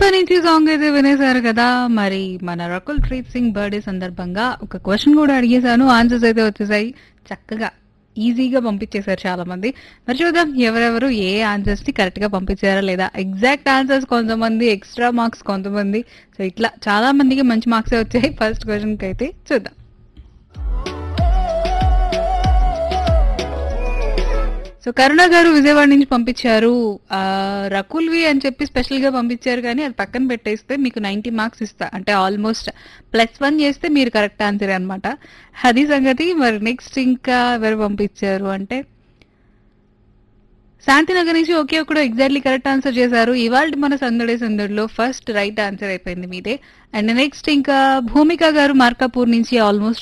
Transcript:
పుష్ప నుంచి సాంగ్ అయితే వినేశారు కదా మరి మన రకుల్ ప్రీత్ సింగ్ బర్త్డే సందర్భంగా ఒక క్వశ్చన్ కూడా అడిగేశాను ఆన్సర్స్ అయితే వచ్చేసాయి చక్కగా ఈజీగా పంపించేశారు చాలా మంది మరి చూద్దాం ఎవరెవరు ఏ ఆన్సర్స్ ని కరెక్ట్ గా పంపించారా లేదా ఎగ్జాక్ట్ ఆన్సర్స్ కొంతమంది ఎక్స్ట్రా మార్క్స్ కొంతమంది సో ఇట్లా చాలా మందికి మంచి మార్క్స్ వచ్చాయి ఫస్ట్ క్వశ్చన్ కి అయితే చూద్దాం సో కరుణ గారు విజయవాడ నుంచి పంపించారు ఆ, రకుల్వి అని చెప్పి స్పెషల్ గా పంపించారు కానీ అది పక్కన పెట్టేస్తే మీకు నైన్టీ మార్క్స్ ఇస్తా అంటే ఆల్మోస్ట్ ప్లస్ వన్ చేస్తే మీరు కరెక్ట్ ఆన్సర్ అనమాట అది సంగతి మరి నెక్స్ట్ ఇంకా ఎవరు పంపించారు అంటే శాంతినగర్ నుంచి ఒకే ఒకడు ఎగ్జాక్ట్లీ కరెక్ట్ ఆన్సర్ చేశారు ఇవాళ మన సందడి సందడిలో ఫస్ట్ రైట్ ఆన్సర్ అయిపోయింది మీదే అండ్ నెక్స్ట్ ఇంకా భూమిక గారు మార్కాపూర్ నుంచి ఆల్మోస్ట్